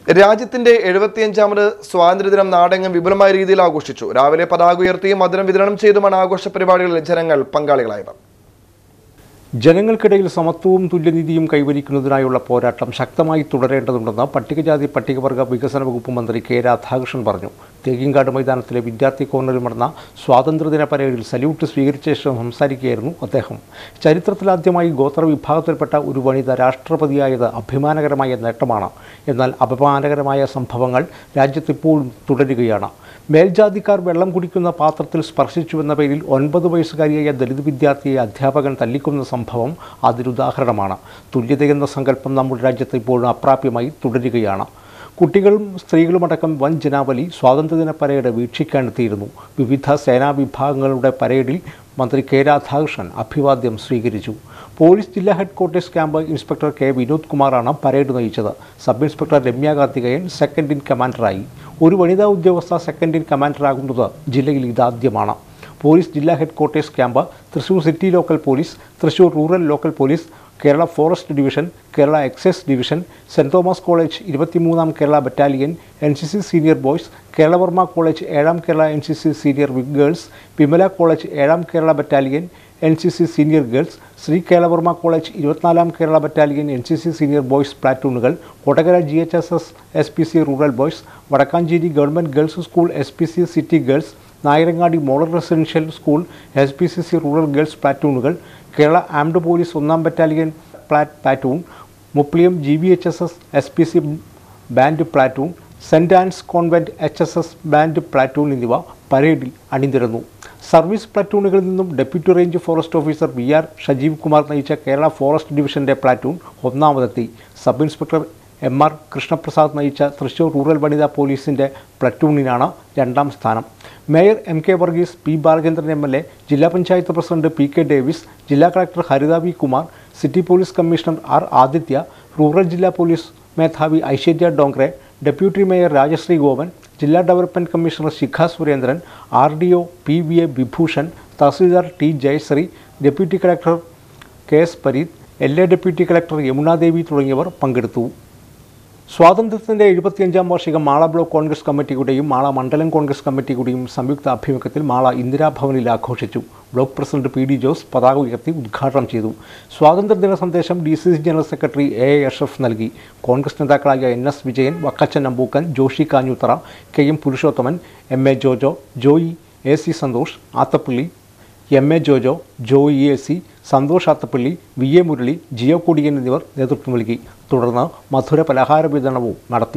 രാജ്യത്തിന്റെ എഴുപത്തിയഞ്ചാമത് സ്വാതന്ത്ര്യദിനം നാടെങ്ങും വിപുലമായ രീതിയിൽ ആഘോഷിച്ചു രാവിലെ പതാക ഉയർത്തിയും മധുരം വിതരണം ചെയ്തുമാണ് ആഘോഷ പരിപാടികളിൽ ജനങ്ങൾ പങ്കാളികളായത് ജനങ്ങൾക്കിടയിൽ സമത്വവും തുല്യനീതിയും കൈവരിക്കുന്നതിനായുള്ള പോരാട്ടം ശക്തമായി തുടരേണ്ടതുണ്ടെന്ന് പട്ടികജാതി പട്ടികവർഗ വികസന വകുപ്പ് മന്ത്രി കെ രാധാകൃഷ്ണൻ പറഞ്ഞു തേക്കിങ്കാട് മൈതാനത്തിലെ വിദ്യാർത്ഥി കോർണറിൽ നടന്ന സ്വാതന്ത്ര്യദിന പരേഡിൽ സല്യൂട്ട് സ്വീകരിച്ച ശേഷം സംസാരിക്കുകയായിരുന്നു അദ്ദേഹം ചരിത്രത്തിലാദ്യമായി ഗോത്ര വിഭാഗത്തിൽപ്പെട്ട ഒരു വനിത രാഷ്ട്രപതിയായത് അഭിമാനകരമായ നേട്ടമാണ് എന്നാൽ അപമാനകരമായ സംഭവങ്ങൾ രാജ്യത്തിപ്പോഴും തുടരുകയാണ് മേൽജാതിക്കാർ വെള്ളം കുടിക്കുന്ന പാത്രത്തിൽ സ്പർശിച്ചുവെന്ന പേരിൽ ഒൻപത് വയസ്സുകാരിയായ ദളിത് വിദ്യാർത്ഥിയെ അധ്യാപകൻ തല്ലിക്കുന്ന സംഭവം അതിനുദാഹരണമാണ് തുല്യതയെന്ന സങ്കല്പം നമ്മുടെ രാജ്യത്ത് ഇപ്പോഴും അപ്രാപ്യമായി തുടരുകയാണ് കുട്ടികളും സ്ത്രീകളുമടക്കം വൻ ജനാവലി സ്വാതന്ത്ര്യദിന പരേഡ് വീക്ഷിക്കാനെത്തിയിരുന്നു വിവിധ സേനാ വിഭാഗങ്ങളുടെ പരേഡിൽ മന്ത്രി കെ രാധാകൃഷ്ണൻ അഭിവാദ്യം സ്വീകരിച്ചു പോലീസ് ജില്ലാ headquarters camp inspector K Vinod കുമാറാണ് പരേഡ് നയിച്ചത് sub inspector Ramya Karthikeyan second in കമാൻഡറായി ഒരു വനിതാ ഉദ്യോഗസ്ഥ സെക്കൻഡ് ഇൻ കമാൻഡറാകുന്നത് ജില്ലയിൽ ഇതാദ്യമാണ് പോലീസ് ജില്ലാ headquarters camp Thrissur city local police Thrissur rural local police Kerala forest division Kerala excise division Saint Thomas college ഇരുപത്തിമൂന്നാം Kerala battalion N C C senior boys Keralavarma college ഏഴാം Kerala N C C senior girls Vimala college ഏഴാം Kerala battalion N C C senior girls Sree Keralavarma college ഇരുപത്തിനാലാം Kerala battalion N C C senior boys പ്ലാറ്റൂണുകൾ Kodakara G H S S S P C rural boys Vadakkanchery government girls school S P C city girls Nayarangadi model residential school S P C C rural girls പ്ലാറ്റൂണുകൾ Kerala armed police ഒന്നാം battalion plat platoon Mupliyam G B H S S S P C band platoon Saint Ann's convent H S S band platoon എന്നിവ പരേഡിൽ അണിനിരന്നു service പ്ലാറ്റൂണുകളിൽ നിന്നും deputy range forest officer V R Shajeev Kumar നയിച്ച Kerala forest ഡിവിഷന്റെ platoon ഒന്നാമതെത്തി sub inspector M R Krishnaprasad നയിച്ച Thrissur rural വനിതാ പോലീസിൻ്റെ പ്ലറ്റൂണിനാണ് രണ്ടാം സ്ഥാനം mayor M K Varghese P Balachandran M L A ജില്ലാ panchayat president P K Davis ജില്ലാ collector Haritha V Kumar city police commissioner R Aditya rural ജില്ലാ പോലീസ് മേധാവി ഐശ്വര്യ ഡോങ്റെ ഡെപ്യൂട്ടി മേയർ രാജശ്രീ ഗോവൻ ജില്ലാ development commissioner Shikha Surendran R D O P V A Vibhushan tahsildar T Jayashree deputy collector K S Pareeth L A deputy collector Yamunadevi തുടങ്ങിയവർ പങ്കെടുത്തു സ്വാതന്ത്ര്യത്തിൻ്റെ എഴുപത്തിയഞ്ചാം വാർഷികം മാള ബ്ലോക്ക് കോൺഗ്രസ് കമ്മിറ്റിയുടെയും മാള മണ്ഡലം കോൺഗ്രസ് കമ്മിറ്റിയുടെയും സംയുക്ത ആഭിമുഖ്യത്തിൽ മാള ഇന്ദിരാഭവനിൽ ആഘോഷിച്ചു block president P D Jose പതാക ഉയർത്തി ഉദ്ഘാടനം ചെയ്തു സ്വാതന്ത്ര്യദിന സന്ദേശം D C C general secretary A A Ashraf നൽകി കോൺഗ്രസ് നേതാക്കളായ N S Vijayan Vakkachan Ambookan Joshy Kanjoothara K M Purushothaman M A Jojo Joy A C Santhosh Athappilly M A Jojo Joy A C Santhosh Athappilly V A Murali Jio Kodiyan എന്നിവർ നേതൃത്വം നൽകി തുടർന്ന് മധുര പലഹാര വിതരണവും നടത്തി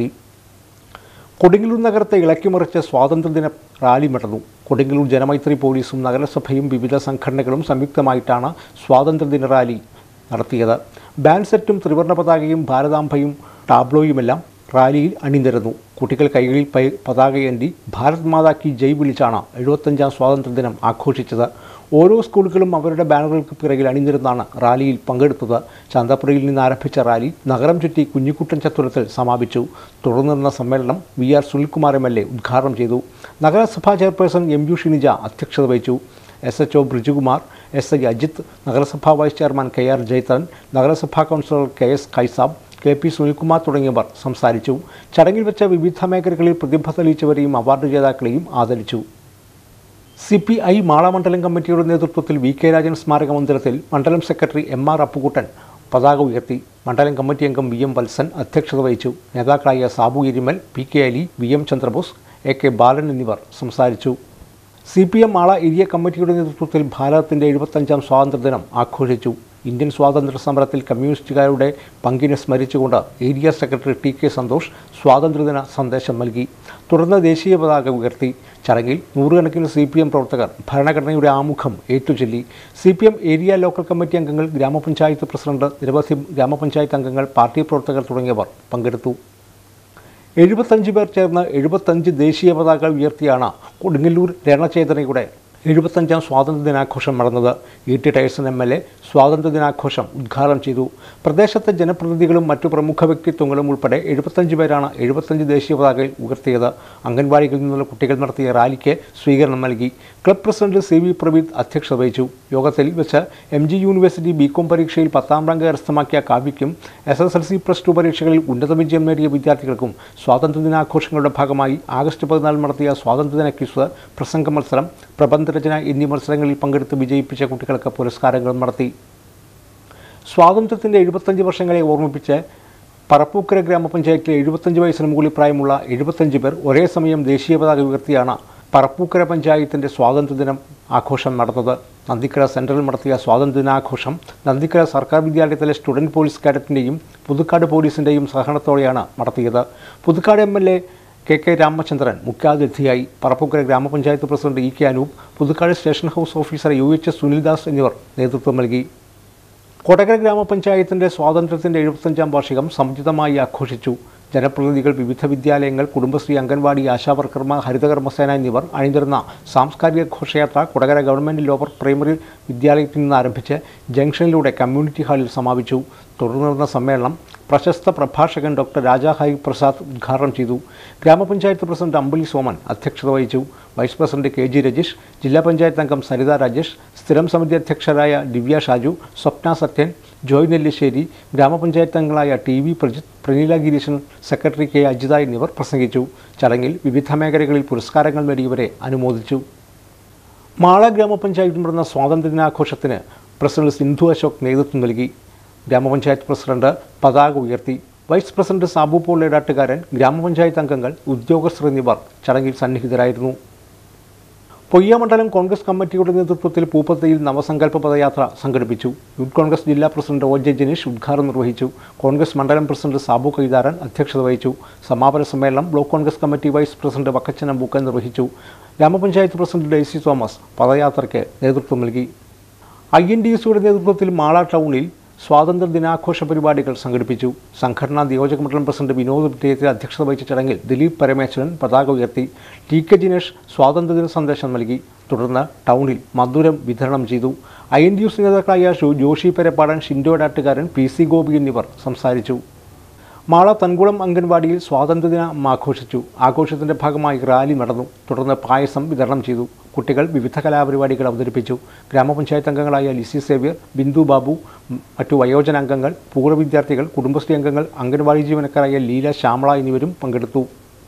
കൊടുങ്ങല്ലൂർ നഗരത്തെ ഇളക്കിമറിച്ച് സ്വാതന്ത്ര്യദിന റാലി നടന്നു കൊടുങ്ങല്ലൂർ ജനമൈത്രി പോലീസും നഗരസഭയും വിവിധ സംഘടനകളും സംയുക്തമായിട്ടാണ് സ്വാതന്ത്ര്യദിന റാലി നടത്തിയത് ബാൻഡ് സെറ്റും ത്രിവർണ്ണ പതാകയും ഭാരതാംബയും ടാബ്ലോയുമെല്ലാം റാലിയിൽ അണിനിരന്നു കുട്ടികൾ കൈകളിൽ പൈ പതാകയേന്തി ഭാരത് മാതാ കി ജയ് വിളിച്ചാണ് എഴുപത്തഞ്ചാം സ്വാതന്ത്ര്യദിനം ആഘോഷിച്ചത് ഓരോ സ്കൂളുകളും അവരുടെ ബാനറുകൾക്ക് പിറകിൽ അണിനിരുന്നാണ് റാലിയിൽ പങ്കെടുത്തത് ചന്തപ്പുരയിൽ നിന്ന് ആരംഭിച്ച റാലി നഗരം ചുറ്റി കുഞ്ഞിക്കുട്ടൻ ചത്തുരത്തിൽ സമാപിച്ചു തുടർന്ന് നടന്ന സമ്മേളനം V R Sunilkumar M L A ഉദ്ഘാടനം ചെയ്തു നഗരസഭാ ചെയർപേഴ്സൺ എം യു ഷിനിജ അധ്യക്ഷത വഹിച്ചു S H O Brijukumar S I Ajith നഗരസഭാ vice chairman K R Jayathran നഗരസഭാ councillor K S Kaisab K P Sunilkumar തുടങ്ങിയവർ സംസാരിച്ചു ചടങ്ങിൽ വെച്ച വിവിധ മേഖലകളിൽ പ്രതിഭ തെളിയിച്ചവരെയും അവാർഡ് ജേതാക്കളെയും ആദരിച്ചു സി പി ഐ മാള മണ്ഡലം കമ്മിറ്റിയുടെ നേതൃത്വത്തിൽ വി കെ രാജൻ സ്മാരക മന്ദിരത്തിൽ മണ്ഡലം സെക്രട്ടറി എം ആർ അപ്പുകുട്ടൻ പതാക ഉയർത്തി മണ്ഡലം കമ്മിറ്റി അംഗം വി എം വത്സൻ അധ്യക്ഷത വഹിച്ചു നേതാക്കളായ Sabu Erimal P K Ali V M Chandrabose A K Balan എന്നിവർ സംസാരിച്ചു C P M Mala area കമ്മിറ്റിയുടെ നേതൃത്വത്തിൽ ഭാരതത്തിൻ്റെ എഴുപത്തഞ്ചാം സ്വാതന്ത്ര്യദിനം ആഘോഷിച്ചു ഇന്ത്യൻ സ്വാതന്ത്ര്യ സമരത്തിൽ കമ്മ്യൂണിസ്റ്റുകാരുടെ പങ്കിനെ സ്മരിച്ചുകൊണ്ട് area secretary T K Santhosh സ്വാതന്ത്ര്യദിന സന്ദേശം നൽകി തുടർന്ന് ദേശീയ പതാക ഉയർത്തി ചടങ്ങിൽ നൂറുകണക്കിന് സി പി എം പ്രവർത്തകർ ഭരണഘടനയുടെ ആമുഖം ഏറ്റുചൊല്ലി C P M area local committee അംഗങ്ങൾ ഗ്രാമപഞ്ചായത്ത് പ്രസിഡന്റ് നിരവധി ഗ്രാമപഞ്ചായത്ത് അംഗങ്ങൾ പാർട്ടി പ്രവർത്തകർ തുടങ്ങിയവർ പങ്കെടുത്തു എഴുപത്തഞ്ച് പേർ ചേർന്ന് എഴുപത്തഞ്ച് ദേശീയ പതാകകൾ ഉയർത്തിയാണ് കൊടുങ്ങല്ലൂർ രണചേതനയുടെ എഴുപത്തഞ്ചാം സ്വാതന്ത്ര്യ ദിനാഘോഷം നടന്നത് E T Tyson M L A സ്വാതന്ത്ര്യ ദിനാഘോഷം ഉദ്ഘാടനം ചെയ്തു പ്രദേശത്തെ ജനപ്രതിനിധികളും മറ്റു പ്രമുഖ വ്യക്തിത്വങ്ങളും ഉൾപ്പെടെ എഴുപത്തഞ്ച് പേരാണ് എഴുപത്തഞ്ച് ദേശീയ പതാകയിൽ ഉയർത്തിയത് അംഗൻവാടികളിൽ നിന്നുള്ള കുട്ടികൾ നടത്തിയ റാലിക്ക് സ്വീകരണം നൽകി club president C V Praveeth അധ്യക്ഷത വഹിച്ചു യോഗത്തിൽ വെച്ച് എം ജി യൂണിവേഴ്സിറ്റി ബികോം പരീക്ഷയിൽ പത്താം റാങ്ക് കരസ്ഥമാക്കിയ കാവ്യയ്ക്കും S S L C plus two പരീക്ഷകളിൽ ഉന്നത വിജയം നേടിയ വിദ്യാർത്ഥികൾക്കും സ്വാതന്ത്ര്യ ദിനാഘോഷങ്ങളുടെ ഭാഗമായി ആഗസ്റ്റ് പതിനാല് നടത്തിയ സ്വാതന്ത്ര്യദിന ക്വിസ് പ്രസംഗ മത്സരം പ്രബന്ധരചന എന്നീ മത്സരങ്ങളിൽ പങ്കെടുത്ത് വിജയിപ്പിച്ച കുട്ടികൾക്ക് പുരസ്കാരങ്ങൾ നടത്തി സ്വാതന്ത്ര്യത്തിൻ്റെ എഴുപത്തഞ്ച് വർഷങ്ങളെ ഓർമ്മിപ്പിച്ച് പറപ്പൂക്കര ഗ്രാമപഞ്ചായത്തിലെ എഴുപത്തഞ്ച് വയസ്സിന് മുകളിൽ പ്രായമുള്ള എഴുപത്തഞ്ച് പേർ ഒരേ സമയം ദേശീയ പതാക ഉയർത്തിയാണ് പറപ്പൂക്കര പഞ്ചായത്തിൻ്റെ സ്വാതന്ത്ര്യദിനം ആഘോഷം നടന്നത് നന്ദിക്കര സെൻട്രലിൽ നടത്തിയ സ്വാതന്ത്ര്യദിനാഘോഷം നന്ദിക്കര സർക്കാർ വിദ്യാലയത്തിലെ സ്റ്റുഡൻറ് പോലീസ് കാഡറ്റിൻ്റെയും പുതുക്കാട് പോലീസിൻ്റെയും സഹകരണത്തോടെയാണ് നടത്തിയത് Puthukkad M L A K K Ramachandran മുഖ്യാതിഥിയായി Parappookkara gramapanchayat president E K Anoop Puthukkad station house officer U H S Sunildas എന്നിവർ നേതൃത്വം നൽകി കൊടകര ഗ്രാമപഞ്ചായത്തിന്റെ സ്വാതന്ത്ര്യത്തിന്റെ എഴുപത്തഞ്ചാം വാർഷികം സമുചിതമായി ആഘോഷിച്ചു ജനപ്രതിനിധികൾ വിവിധ വിദ്യാലയങ്ങൾ കുടുംബശ്രീ അംഗൻവാടി ആശാവർക്കർമാർ ഹരിതകർമ്മസേന എന്നിവർ അണിനിരുന്ന സാംസ്കാരിക ഘോഷയാത്ര കൊടകര ഗവൺമെൻറ് ലോവർ പ്രൈമറി വിദ്യാലയത്തിൽ നിന്ന് ആരംഭിച്ച് ജംഗ്ഷനിലൂടെ കമ്മ്യൂണിറ്റി ഹാളിൽ സമാപിച്ചു തുടർന്ന് നടന്ന സമ്മേളനം പ്രശസ്ത പ്രഭാഷകൻ ഡോക്ടർ രാജാ ഹരി പ്രസാദ് ഉദ്ഘാടനം ചെയ്തു ഗ്രാമപഞ്ചായത്ത് പ്രസിഡന്റ് അമ്പലി സോമൻ അധ്യക്ഷത വഹിച്ചു vice president K G Rajeesh ജില്ലാ പഞ്ചായത്ത് അംഗം സരിത രാജേഷ് സ്ഥിരം സമിതി അധ്യക്ഷരായ ദിവ്യ ഷാജു സ്വപ്ന സത്യൻ ജോയ് നെല്ലിശ്ശേരി ഗ്രാമപഞ്ചായത്ത് അംഗങ്ങളായ T V Prajith Praneela Gireeshan secretary K Ajitha എന്നിവർ പ്രസംഗിച്ചു ചടങ്ങിൽ വിവിധ മേഖലകളിൽ പുരസ്കാരങ്ങൾ നേടിയവരെ അനുമോദിച്ചു മാള ഗ്രാമപഞ്ചായത്തിൽ നടന്ന സ്വാതന്ത്ര്യദിനാഘോഷത്തിന് പ്രസിഡന്റ് സിന്ധു അശോക് നേതൃത്വം നൽകി ഗ്രാമപഞ്ചായത്ത് പ്രസിഡന്റ് പതാക ഉയർത്തി വൈസ് പ്രസിഡന്റ് സാബു പോൾ ഏടാട്ടുകാരൻ ഗ്രാമപഞ്ചായത്ത് അംഗങ്ങൾ ഉദ്യോഗസ്ഥർ എന്നിവർ ചടങ്ങിൽ സന്നിഹിതരായിരുന്നു പൊയ്യമണ്ഡലം കോൺഗ്രസ് കമ്മിറ്റിയുടെ നേതൃത്വത്തിൽ പൂപ്പത്തയിൽ നവസങ്കല്പ പദയാത്ര സംഘടിപ്പിച്ചു യൂത്ത് കോൺഗ്രസ് ജില്ലാ പ്രസിഡന്റ് ഒ ജെ ജനീഷ് ഉദ്ഘാടനം നിർവഹിച്ചു കോൺഗ്രസ് മണ്ഡലം പ്രസിഡന്റ് സാബു കൈതാരൻ അധ്യക്ഷത വഹിച്ചു സമാപന സമ്മേളനം block Congress committee vice president Vakkachan Ambookkan നിർവഹിച്ചു ഗ്രാമപഞ്ചായത്ത് പ്രസിഡന്റ് ഡെയ്സി തോമസ് പദയാത്രയ്ക്ക് നേതൃത്വം നൽകി ഐ എൻ ഡി എസിയുടെ നേതൃത്വത്തിൽ മാള ടൗണിൽ സ്വാതന്ത്ര്യ ദിനാഘോഷ പരിപാടികൾ സംഘടിപ്പിച്ചു സംഘടനാ നിയോജക മണ്ഡലം പ്രസിഡന്റ് വിനോദ് വിജയത്തിൽ അധ്യക്ഷത വഹിച്ച ചടങ്ങിൽ ദിലീപ് പരമേശ്വരൻ പതാക ഉയർത്തി ടി കെ ജിനേഷ് സ്വാതന്ത്ര്യദിന സന്ദേശം നൽകി തുടർന്ന് ടൗണിൽ മധുരം വിതരണം ചെയ്തു ഐ എൻ ഡി എസ് നേതാക്കളായ ഷു- ജോഷി പെരപ്പാടൻ ഷിൻഡോ ഡാട്ടുകാരൻ പി സി ഗോപി എന്നിവർ സംസാരിച്ചു മാള തൻകുളം അംഗൻവാടിയിൽ സ്വാതന്ത്ര്യദിനം ആഘോഷിച്ചു ആഘോഷത്തിന്റെ ഭാഗമായി റാലി നടന്നു തുടർന്ന് പായസം വിതരണം ചെയ്തു കുട്ടികൾ വിവിധ കലാപരിപാടികൾ അവതരിപ്പിച്ചു ഗ്രാമപഞ്ചായത്ത് അംഗങ്ങളായ ലിസി സേവ്യർ ബിന്ദു ബാബു ഉം, മറ്റു വയോജനാംഗങ്ങൾ പൂർവ്വ വിദ്യാർത്ഥികൾ കുടുംബശ്രീ അംഗങ്ങൾ അംഗൻവാടി ജീവനക്കാരായ ലീല ശ്യാമള എന്നിവരും പങ്കെടുത്തു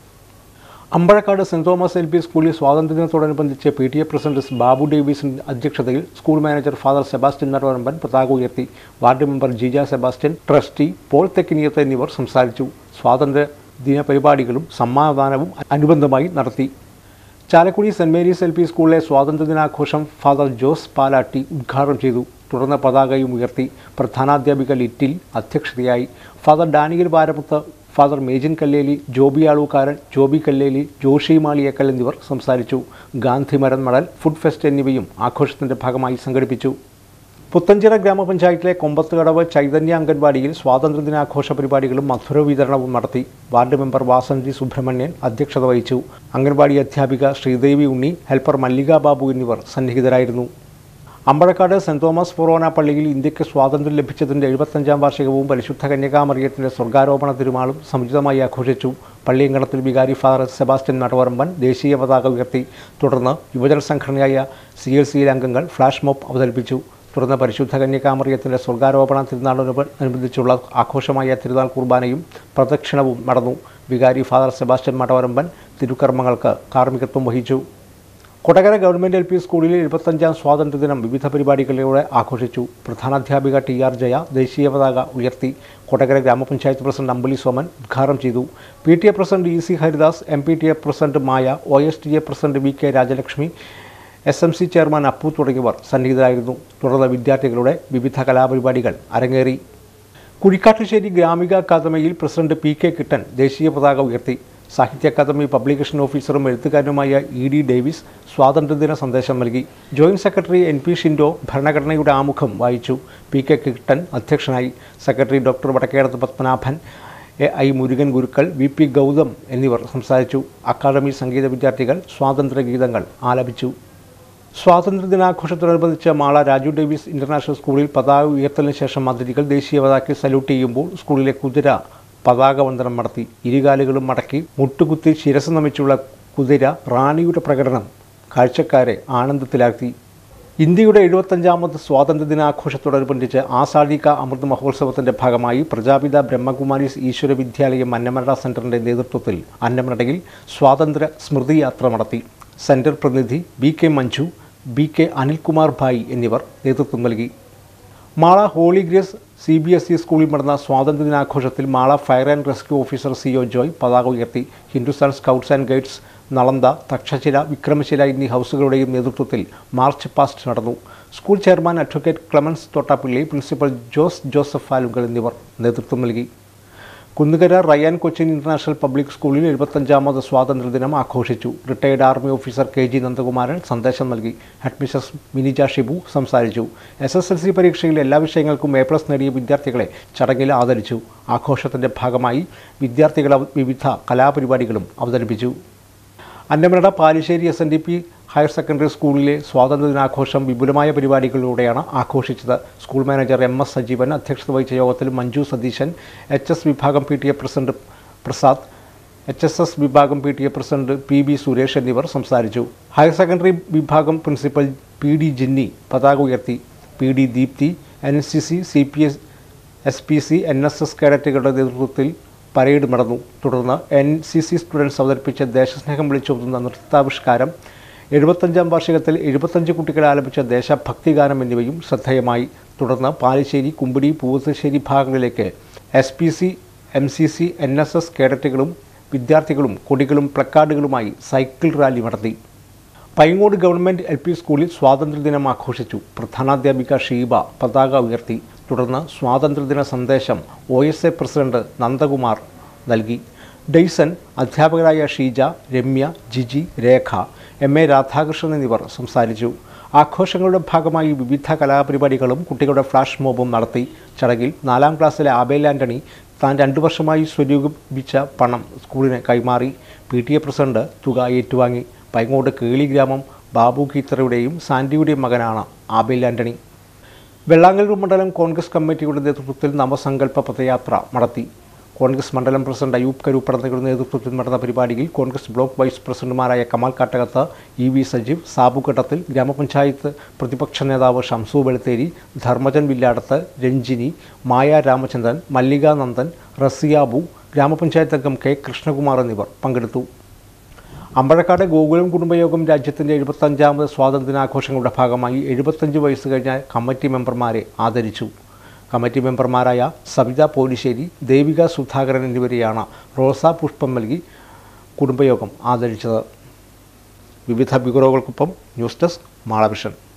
Ambazhakkad Saint Thomas L P സ്കൂളിൽ സ്വാതന്ത്ര്യദിനത്തോടനുബന്ധിച്ച് P T A president Babu ഡേവിസിന്റെ അധ്യക്ഷതയിൽ school manager father Sebastian Naravaramban പതാക ഉയർത്തി ward member Jija Sebastian trustee Paul Thekkiniyath എന്നിവർ സംസാരിച്ചു സ്വാതന്ത്ര്യ ദിന പരിപാടികളും സമ്മാനദാനവും അനുബന്ധമായി നടത്തി Chalakudy Saint Mary's L P സ്കൂളിലെ സ്വാതന്ത്ര്യദിനാഘോഷം ഫാദർ ജോസ് പാലാട്ടി ഉദ്ഘാടനം ചെയ്തു തുടർന്ന് പതാകയും ഉയർത്തി പ്രധാനാധ്യാപിക ലിറ്റിൽ അധ്യക്ഷതയായി ഫാദർ ഡാനിയൽ വാരമുത്ത് ഫാദർ മേജിൻ കല്ലേലി ജോബി ആളൂക്കാരൻ ജോബി കല്ലേലി ജോഷി മാളിയേക്കൽ എന്നിവർ സംസാരിച്ചു ഗാന്ധി മരം മടൽ ഫുഡ് ഫെസ്റ്റ് എന്നിവയും ആഘോഷത്തിന്റെ ഭാഗമായി സംഘടിപ്പിച്ചു പുത്തഞ്ചിറ ഗ്രാമപഞ്ചായത്തിലെ കൊമ്പത്തുകടവ് ചൈതന്യ അംഗൻവാടിയിൽ സ്വാതന്ത്ര്യദിനാഘോഷ പരിപാടികളും മധുര വിതരണവും നടത്തി വാർഡ് മെമ്പർ വാസന്തി സുബ്രഹ്മണ്യൻ അധ്യക്ഷത വഹിച്ചു അംഗൻവാടി അധ്യാപിക ശ്രീദേവി ഉണ്ണി ഹെൽപ്പർ മല്ലിക ബാബു എന്നിവർ സന്നിഹിതരായിരുന്നു അമ്പഴക്കാട് സെന്റ് തോമസ് ഫൊറോന പള്ളിയിൽ ഇന്ത്യക്ക് സ്വാതന്ത്ര്യം ലഭിച്ചതിൻ്റെ എഴുപത്തഞ്ചാം വാർഷികവും പരിശുദ്ധ കന്യകാമറിയത്തിൻ്റെ സ്വർഗാരോപണ തിരുമാളും സമുചിതമായി ആഘോഷിച്ചു പള്ളിയങ്കണത്തിൽ വികാരി ഫാദർ സെബാസ്റ്റ്യൻ നടവറമ്പൻ ദേശീയ പതാക ഉയർത്തി തുടർന്ന് യുവജന സംഘടനയായ സി എൽ സിയിലെ അംഗങ്ങൾ ഫ്ലാഷ് മോബ് അവതരിപ്പിച്ചു തുടർന്ന് പരിശുദ്ധ കന്യകാമറിയത്തിൻ്റെ സ്വർഗാരോപണ തിരുനാളിനോട് അനുബന്ധിച്ചുള്ള ആഘോഷമായ തിരുനാൾ കുർബാനയും പ്രദക്ഷിണവും നടന്നു വികാരി ഫാദർ സെബാസ്റ്റ്യൻ മടവരമ്പൻ തിരുക്കർമ്മങ്ങൾക്ക് കാർമ്മികത്വം വഹിച്ചു കൊടകര ഗവൺമെൻറ് എൽ പി സ്കൂളിൽ എഴുപത്തഞ്ചാം സ്വാതന്ത്ര്യദിനം വിവിധ പരിപാടികളിലൂടെ ആഘോഷിച്ചു പ്രധാനാധ്യാപിക ടി ആർ ജയ ദേശീയ പതാക ഉയർത്തി കൊടകര ഗ്രാമപഞ്ചായത്ത് പ്രസിഡന്റ് അമ്പലി സോമൻ ഉദ്ഘാടനം ചെയ്തു P T A president E C Haridas M P T A president Maya O S T A president V K Rajalakshmi S M C chairman Appu തുടങ്ങിയവർ സന്നിഹിതരായിരുന്നു തുടർന്ന് വിദ്യാർത്ഥികളുടെ വിവിധ കലാപരിപാടികൾ അരങ്ങേറി കുഴിക്കാട്ടുശ്ശേരി ഗ്രാമിക അക്കാദമിയിൽ പ്രസിഡന്റ് പി കെ കിട്ടൻ ദേശീയ പതാക ഉയർത്തി സാഹിത്യ അക്കാദമി പബ്ലിക്കേഷൻ ഓഫീസറും എഴുത്തുകാരനുമായ ഇ ഡി ഡേവിസ് സ്വാതന്ത്ര്യദിന സന്ദേശം നൽകി joint secretary N P Shindo ഭരണഘടനയുടെ ആമുഖം വായിച്ചു പി കെ കിട്ടൻ അധ്യക്ഷനായി secretary doctor Vadakkedathu Padmanabhan A I Murukan Gurukkal V P Gautham എന്നിവർ സംസാരിച്ചു അക്കാദമി സംഗീത വിദ്യാർത്ഥികൾ സ്വാതന്ത്ര്യ ഗീതങ്ങൾ ആലപിച്ചു സ്വാതന്ത്ര്യദിനാഘോഷത്തോടനുബന്ധിച്ച് മാള രാജു ഡേവിസ് ഇന്റർനാഷണൽ സ്കൂളിൽ പതാക ഉയർത്തലിന് ശേഷം അതിഥികൾ ദേശീയ പതാകയ്ക്ക് സല്യൂട്ട് ചെയ്യുമ്പോൾ സ്കൂളിലെ കുതിര പതാക വന്ദനം നടത്തി ഇരുകാലുകളും മടക്കി മുട്ടുകുത്തി ശിരസ് നമിച്ചുള്ള കുതിര റാണിയുടെ പ്രകടനം കാഴ്ചക്കാരെ ആനന്ദത്തിലാക്കി ഇന്ത്യയുടെ എഴുപത്തഞ്ചാമത് സ്വാതന്ത്ര്യദിനാഘോഷത്തോടനുബന്ധിച്ച് ആസാദി കാ അമൃത് മഹോത്സവത്തിന്റെ ഭാഗമായി പ്രജാപിത ബ്രഹ്മകുമാരീസ് ഈശ്വര വിദ്യാലയം അന്നമനട സെന്ററിന്റെ നേതൃത്വത്തിൽ അന്നമനടയിൽ സ്വാതന്ത്ര്യ സ്മൃതി യാത്ര നടത്തി സെന്റർ പ്രതിനിധി B K Manju B K Anilkumar ഭായ് എന്നിവർ നേതൃത്വം നൽകി Mala holy grace C B S E സ്കൂളിൽ നടന്ന സ്വാതന്ത്ര്യദിനാഘോഷത്തിൽ Mala fire and rescue officer C O Joy പതാക ഉയർത്തി Hindustan scouts and guides Nalanda Takshashila Vikramashila എന്നീ ഹൗസുകളുടെയും നേതൃത്വത്തിൽ മാർച്ച് പാസ്റ്റ് നടന്നു school chairman advocate Clemens Thottappilly principal Jose Joseph Phalunkal എന്നിവർ നേതൃത്വം നൽകി Kunnukara Ryan Cochin international public സ്കൂളിൽ എഴുപത്തഞ്ചാമത് സ്വാതന്ത്ര്യദിനം ആഘോഷിച്ചു retired army officer K G Nandakumaran സന്ദേശം നൽകി ഹെഡ്മിസ്ട്രസ് മിനിജ ഷിബു സംസാരിച്ചു എസ് എസ് എൽ സി പരീക്ഷയിൽ എല്ലാ വിഷയങ്ങൾക്കും എ പ്ലസ് നേടിയ വിദ്യാർത്ഥികളെ ചടങ്ങിൽ ആദരിച്ചു ആഘോഷത്തിന്റെ ഭാഗമായി വിദ്യാർത്ഥികൾ അവ- വിവിധ കലാപരിപാടികളും അവതരിപ്പിച്ചു Annamanada Palissery S N D P higher secondary സ്കൂളിലെ സ്വാതന്ത്ര്യദിനാഘോഷം വിപുലമായ പരിപാടികളിലൂടെയാണ് ആഘോഷിച്ചത് school manager M S Sajeevan അധ്യക്ഷത വഹിച്ച യോഗത്തിൽ മഞ്ജു സതീശൻ എച്ച് എസ് വിഭാഗം P T A president Prasad H S S വിഭാഗം P T A president P B Suresh എന്നിവർ സംസാരിച്ചു ഹയർ സെക്കൻഡറി വിഭാഗം പ്രിൻസിപ്പൽ പി ഡി ജിന്നി പതാക ഉയർത്തി P D Deepthi N C C C P S S P C N S S കേഡറ്റുകളുടെ നേതൃത്വത്തിൽ parade നടന്നു തുടർന്ന് എൻ സി സി സ്റ്റുഡൻസ് അവതരിപ്പിച്ച ദേശസ്നേഹം വിളിച്ചോതുന്ന നൃത്താവിഷ്കാരം എഴുപത്തഞ്ചാം വാർഷികത്തിൽ എഴുപത്തഞ്ച് കുട്ടികളെ ആലപിച്ച ദേശഭക്തി ഗാനം എന്നിവയും ശ്രദ്ധേയമായി തുടർന്ന് പാലിശ്ശേരി കുമ്പിടി പൂവത്തുശ്ശേരി ഭാഗങ്ങളിലേക്ക് S P C M C C N S S കേഡറ്റുകളും വിദ്യാർത്ഥികളും കൊടികളും പ്ലക്കാർഡുകളുമായി സൈക്കിൾ റാലി നടത്തി പൈങ്ങോട് ഗവൺമെൻറ് എൽ പി സ്കൂളിൽ സ്വാതന്ത്ര്യദിനം ആഘോഷിച്ചു പ്രധാനാധ്യാപിക ഷീബ പതാക ഉയർത്തി തുടർന്ന് സ്വാതന്ത്ര്യദിന സന്ദേശം O S A president Nandakumar നൽകി ഡെയ്സൺ അധ്യാപകരായ ഷീജ രമ്യ ജിജി രേഖ എം എ രാധാകൃഷ്ണൻ എന്നിവർ സംസാരിച്ചു ആഘോഷങ്ങളുടെ ഭാഗമായി വിവിധ കലാപരിപാടികളും കുട്ടികളുടെ ഫ്ലാഷ് മോബും നടത്തി ചടങ്ങിൽ നാലാം ക്ലാസ്സിലെ ആബേൽ ആൻ്റണി താൻ രണ്ടു വർഷമായി സ്വരൂപിച്ച പണം സ്കൂളിന് കൈമാറി പി ടി എ പ്രസിഡന്റ് തുക ഏറ്റുവാങ്ങി പൈങ്ങോട് കേളി ഗ്രാമം ബാബു കീത്തറയുടെയും സാൻഡിയുടെയും മകനാണ് ആബേൽ ആൻ്റണി വെള്ളാങ്കല്ലൂർ മണ്ഡലം കോൺഗ്രസ് കമ്മിറ്റിയുടെ നേതൃത്വത്തിൽ നവസങ്കല്പ പദയാത്ര നടത്തി കോൺഗ്രസ് മണ്ഡലം പ്രസിഡന്റ് അയൂബ് കരൂപ്പട എന്നിവരുടെ നേതൃത്വത്തിൽ നടന്ന പരിപാടിയിൽ കോൺഗ്രസ് ബ്ലോക്ക് വൈസ് പ്രസിഡന്റുമാരായ കമാൽ കാട്ടകത്ത് ഇ വി സജീവ് സാബുഘട്ടത്തിൽ ഗ്രാമപഞ്ചായത്ത് പ്രതിപക്ഷ നേതാവ് ഷംസു വെളുത്തേരി ധർമ്മജൻ വില്ലാടത്ത് രഞ്ജിനി മായ രാമചന്ദ്രൻ മല്ലിക നന്ദൻ റസിയാബു ഗ്രാമപഞ്ചായത്ത് അംഗം കെ കൃഷ്ണകുമാർ എന്നിവർ പങ്കെടുത്തു അമ്പഴക്കാട് ഗോകുലം കുടുംബയോഗം രാജ്യത്തിൻ്റെ എഴുപത്തഞ്ചാമത് സ്വാതന്ത്ര്യദിനാഘോഷങ്ങളുടെ ഭാഗമായി എഴുപത്തഞ്ച് വയസ്സ് കഴിഞ്ഞ കമ്മിറ്റി മെമ്പർമാരെ ആദരിച്ചു കമ്മിറ്റി മെമ്പർമാരായ സവിത പോലിശ്ശേരി ദേവിക സുധാകരൻ എന്നിവരെയാണ് റോസാ പുഷ്പം നൽകി കുടുംബയോഗം ആദരിച്ചത് വിവിധ ബ്യൂറോകൾക്കൊപ്പം ന്യൂസ് ഡെസ്ക് മാളവിഷൻ